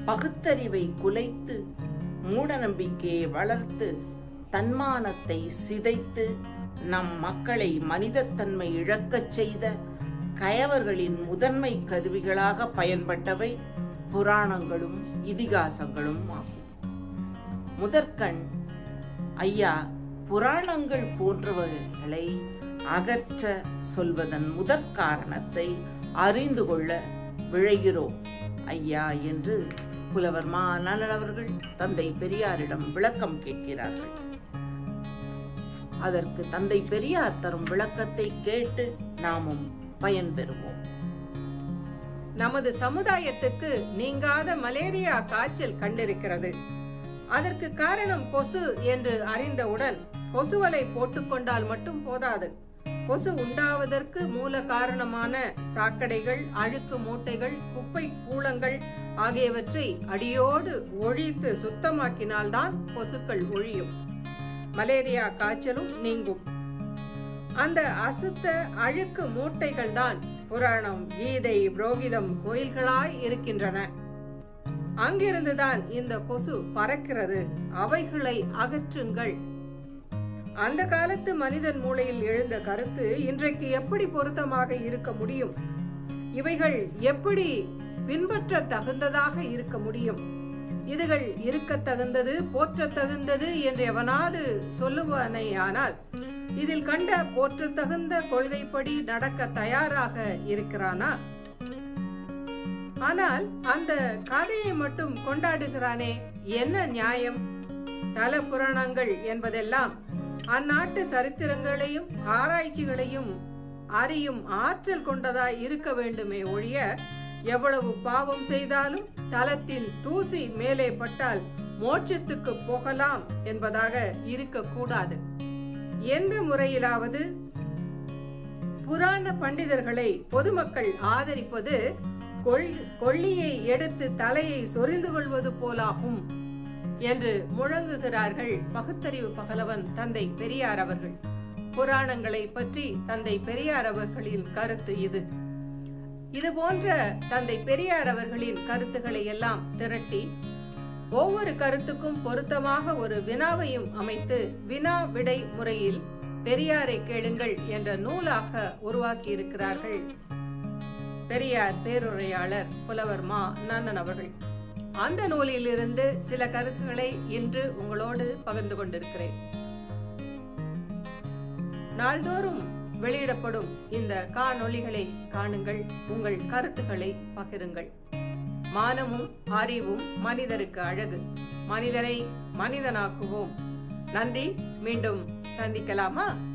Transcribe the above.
பகுத்தறிவை குலைத்து மூடநம்பிக்கையை வளர்த்து தன்மானத்தை சிதைத்து நம் மக்களை மனிதத்தன்மை இழக்கச் செய்த கயவர்களின் முதன்மை கருவிகளாக பயன்பட்டவை புராணங்களும் இதிகாசங்களும் ஆகும் முதற்கண் ஐயா புராணங்கள் போன்றவர்களை அகற்ற சொல்வதன் முதற் காரணத்தை அறிந்து கொள்ள விழைகிறோம் ஐயா என்று புலவர் மா அண்ணல் அவர்கள் தந்தை பெரியாரிடம் விளக்கம் கேட்கிறார்கள் அதற்கு தந்தை பெரியார் தரும் விளக்கத்தை கேட்டு நாமும் பயன்பெறுவோம் நமது சமுதாயத்துக்கு நீங்காத மலேரியா காய்ச்சல் கண்டிருக்கிறது அதற்கு காரணம் கொசு என்று அறிந்தவுடன் கொசுவலை போட்டுக்கொண்டால் மட்டும் போதாது கொசு உண்டாவதற்கு மூல காரணமான சாக்கடைகள் அழுக்கு மூட்டைகள் குப்பை கூளங்கள் ஆகியவற்றை அடியோடு ஒழித்து சுத்தமாக்கினால்தான் கொசுக்கள் ஒழியும் மலேரியா காய்ச்சலும் நீங்கும் அந்த அசுத்த அழுக்கு மூட்டைகள் தான் புராணம் கீதை புரோகிதம் கோயில்களாய் இருக்கின்றன அங்கிருந்துதான் இந்த கொசு பறக்கிறது அவைகளை அகற்றுங்கள் அந்த காலத்து மனிதன் மூளையில் எழுந்த கருத்து இன்றைக்கு எப்படி பொருத்தமாக இருக்க முடியும் இவைகள் எப்படி பின்பற்ற தகுந்ததாக இருக்க முடியும் இதுகள் இருக்க தகுந்தது போற்ற தகுந்தது என்று எவனாவது சொல்லுவானேயானால் இதில் கண்ட போற்ற தகுந்த கொள்கைப்படி நடக்க தயாராக இருக்கிறானா ஆனால் அந்த கதையை மட்டும் கொண்டாடுகிறானே என்ன நியாயம் தல புராணங்கள் என்பதெல்லாம் அந்நாட்டு சரித்திரங்களையும் ஆராய்ச்சிகளையும் அறியும் ஆற்றல் கொண்டதாய் இருக்க வேண்டுமே ஒழிய எவ்வளவு பாவம் செய்தாலும் தலத்தின் தூசி மேலே பட்டால் மோட்சத்துக்கு போகலாம் என்பதாக இருக்கக்கூடாது எந்த முறையிலாவது புராண பண்டிதர்களை பொதுமக்கள் ஆதரிப்பது கொள்ளியை எடுத்து தலையை சொரிந்து கொள்வது போலாகும் என்று முழங்குகிறார்கள் பகுத்தறிவு பகலவன் தந்தை பெரியார் அவர்கள் புராணங்களை பற்றி தந்தை பெரியார் அவர்களின் கருத்து இது இது போன்ற தந்தை பெரியார் அவர்களின் கருத்துக்களை எல்லாம் திரட்டி ஒவ்வொரு கருத்துக்கும் பொருத்தமாக ஒரு வினாவையும் அமைத்து வினா விடை முறையில் பெரியாரை கேளுங்கள் என்ற நூலாக உருவாக்கி இருக்கிறார்கள் பெரியார் பேருரையாளர் புலவர் மா நன்னன் அவர்கள் அந்த நூலில் இருந்து சில கருத்துக்களை இன்று உங்களோடு பகிர்ந்து கொண்டிருக்கிறேன் நாள்தோறும் வெளியிடப்படும் இந்த காணொளிகளை காணுங்கள் உங்கள் கருத்துக்களை பகிருங்கள் மானமும் அறிவும் மனிதருக்கு அழகு மனிதனை மனிதனாக்குவோம் நன்றி மீண்டும் சந்திக்கலாமா